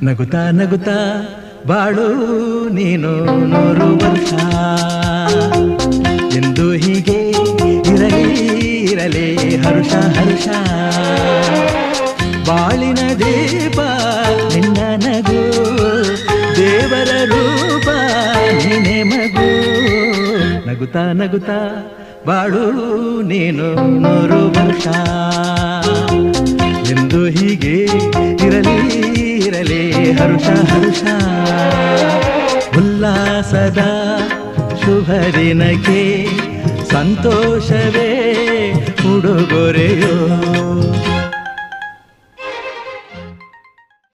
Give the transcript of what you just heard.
ನಗುತ್ತಾ ನಗುತ್ತಾ ಬಾಳು ನೀನು ನೂರು ವರ್ಷ ಎಂದು ಹೀಗೆ ಇರಲಿ ಇರಲಿ ಹರುಷ ಹರುಷ ಬಾಳಿನ ದೀಪ ನಿನ್ನ ನಗು ದೇವರ ರೂಪ ನೀನೆ ಮಗು ನಗುತ್ತಾ ನಗುತ್ತಾ ಬಾಳು ನೀನು ನೂರು ವರ್ಷ ಎಂದು ಹೀಗೆ ಇರಲಿ ಇರಲಿ ಹರುಷ ಹರುಷ ಉಲ್ಲಾಸದ ಶುಭ ದಿನಕ್ಕೆ ಸಂತೋಷವೇ ಉಡುಗೊರೆ